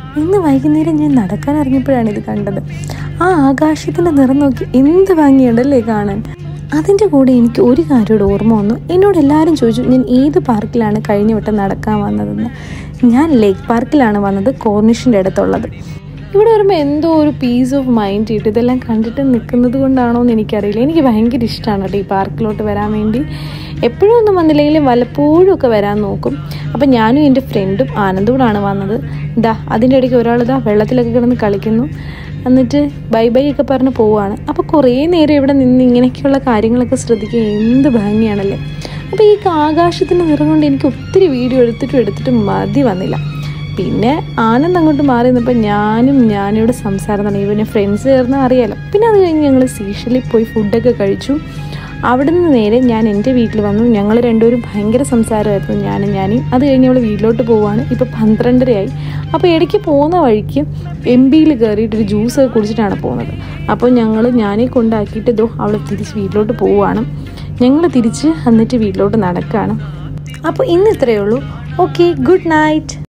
ഇന്ന് വൈകുന്നേരം ഞാൻ നടക്കാൻ ഇറങ്ങിയപ്പോഴാണ് ഇത് കണ്ടത് ആ ആകാശത്തിൻ്റെ നിറം നോക്കി എന്ത് ഭംഗിയുണ്ടല്ലേ കാണാൻ അതിൻ്റെ കൂടെ എനിക്ക് ഒരു കാര്യത്തോട് ഓർമ്മ വന്നു എന്നോട് എല്ലാവരും ചോദിച്ചു ഞാൻ ഏത് പാർക്കിലാണ് കഴിഞ്ഞ വട്ടം നടക്കാൻ വന്നതെന്ന് ഞാൻ ലേക്ക് പാർക്കിലാണ് വന്നത് കോർണിഷിൻ്റെ അടുത്തുള്ളത് ഇവിടെ വരുമ്പോൾ എന്തോ ഒരു പീസ് ഓഫ് മൈൻഡ് കിട്ടും ഇതെല്ലാം കണ്ടിട്ട് നിൽക്കുന്നത് കൊണ്ടാണോ എന്ന് എനിക്കറിയില്ല എനിക്ക് ഭയങ്കര ഇഷ്ടമാണ് കേട്ടോ ഈ പാർക്കിലോട്ട് വരാൻ വേണ്ടി എപ്പോഴും ഒന്നും വന്നില്ലെങ്കിലും വല്ലപ്പോഴും ഒക്കെ വരാൻ നോക്കും അപ്പം ഞാനും എൻ്റെ ഫ്രണ്ടും ആനന്ദൂടാണ് വന്നത് ഇതാ അതിൻ്റെ ഇടയ്ക്ക് ഒരാൾ ഇതാ വെള്ളത്തിലൊക്കെ കിടന്ന് കളിക്കുന്നു എന്നിട്ട് ബൈ ബൈ ഒക്കെ പറഞ്ഞ് പോവാണ് അപ്പോൾ കുറേ നേരം ഇവിടെ നിന്ന് ഇങ്ങനെയൊക്കെയുള്ള കാര്യങ്ങളൊക്കെ ശ്രദ്ധിക്കുക എന്ത് ഭംഗിയാണല്ലേ അപ്പോൾ ഈ ആകാശത്തിൻ്റെ നിറം കൊണ്ട് എനിക്ക് ഒത്തിരി വീഡിയോ എടുത്തിട്ടും എടുത്തിട്ടും മതി വന്നില്ല പിന്നെ ആനന്ദ് അങ്ങോട്ട് മാറി നിന്നപ്പോൾ ഞാനും ഞാനിവിടെ സംസാരം തുടങ്ങി പിന്നെ ഫ്രണ്ട്സ് ചേർന്ന് അറിയാലോ പിന്നെ അത് കഴിഞ്ഞ് ഞങ്ങൾ സീഷലിൽ പോയി ഫുഡൊക്കെ കഴിച്ചു അവിടെ നിന്ന് നേരെ ഞാൻ എൻ്റെ വീട്ടിൽ വന്നു ഞങ്ങൾ രണ്ടുപേരും ഭയങ്കര സംസാരമായിരുന്നു ഞാനും ഞാനും അത് കഴിഞ്ഞ് അവൾ വീട്ടിലോട്ട് പോവാണ് ഇപ്പോൾ പന്ത്രണ്ടരയായി അപ്പോൾ ഇടയ്ക്ക് പോകുന്ന വഴിക്ക് എം ബിയിൽ കയറിയിട്ട് ഒരു ജ്യൂസൊക്കെ കുടിച്ചിട്ടാണ് പോകുന്നത് അപ്പോൾ ഞങ്ങൾ ഞാനേ കൊണ്ടാക്കിയിട്ട് ഇതോ അവൾ തിരിച്ച് വീട്ടിലോട്ട് പോവുകയാണ് ഞങ്ങൾ തിരിച്ച് എന്നിട്ട് വീട്ടിലോട്ട് നടക്കുകയാണ് അപ്പോൾ ഇന്ന് ഇത്രയേ ഉള്ളൂ ഓക്കെ ഗുഡ് നൈറ്റ്